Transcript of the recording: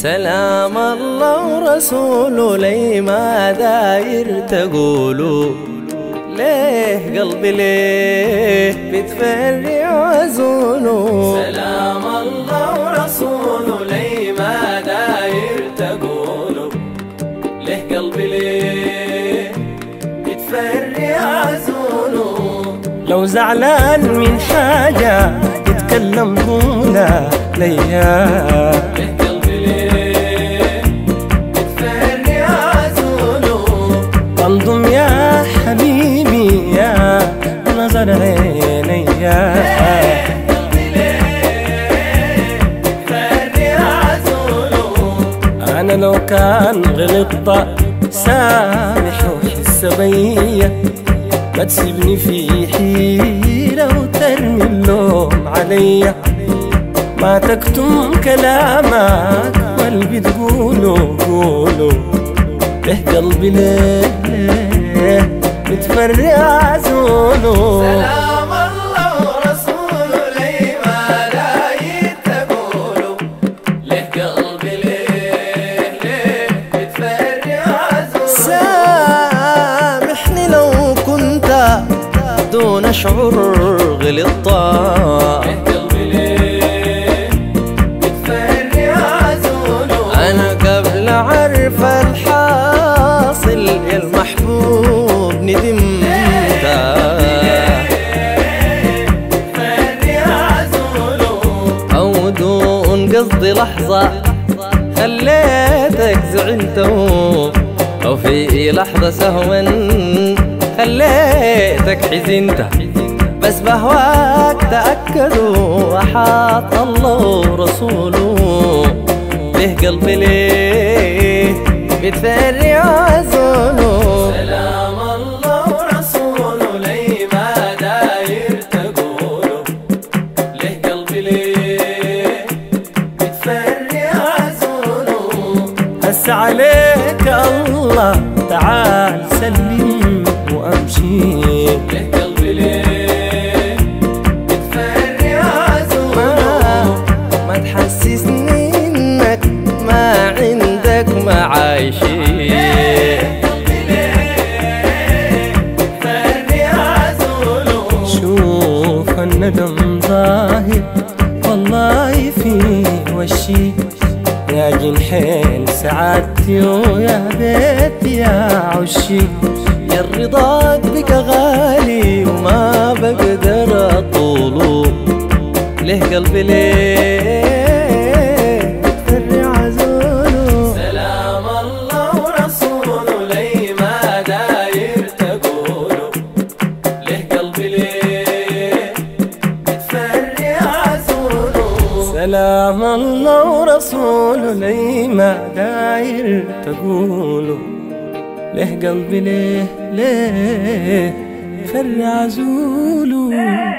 سلام الله ورسوله لي ما داير تقولوا ليه قلبي ليه بتفرع عزوله سلام الله ورسوله لي ما داير تقولوا ليه قلبي ليه بتفرع عزوله لو زعلان من حاجة يتكلم طولة ليا انضم يا حبيبي يا نظر عينيا انا لو كان غلطت سامح وحس بيا ما تسيبني في حيرة وترمي اللوم عليا ما تكتم كلامك قلبي تقوله قوله ليه قلبي ليه ليه متفرع زوله سلام الله ورسوله لي ما داير تقولوا ليه قلبي ليه ليه بتفرع زوله سامحني لو كنت دون شعور غلطت ليه قلبي ليه بتفرع زوله أنا قبل عرف الحاصل يا المحبوب ندمت فرع زوله أو دون قصدي لحظة خليتك زعلت أو في لحظة سهوا خليتك حزنت بس بهواك تأكدوا أحاط الله ورسوله ليه قلبي ليه بتفرع زوله سلام الله ورسوله لي ما داير تقولوا ليه قلبي ليه بتفرع زوله هس عليك الله تعال سلم وامشي ليه قلبي ليه بتفرع ما, زوله ما تحسسني انك ما عندك معايشي قلبي ليه بتفرع زوله شوف الندم ظاهر والله في وشي يا جنحين سعادتي ويا بيت يا عشي يا الرضاك بك غالي وما بقدر اطوله ليه قلبي ليه بتفرع زوله سلام الله ورسوله لي ما داير تقولوا ليه قلبي ليه بتفرع زوله سلام الله ورسوله لي ما داير تقوله ليه قلبي ليه ليه فرع زوله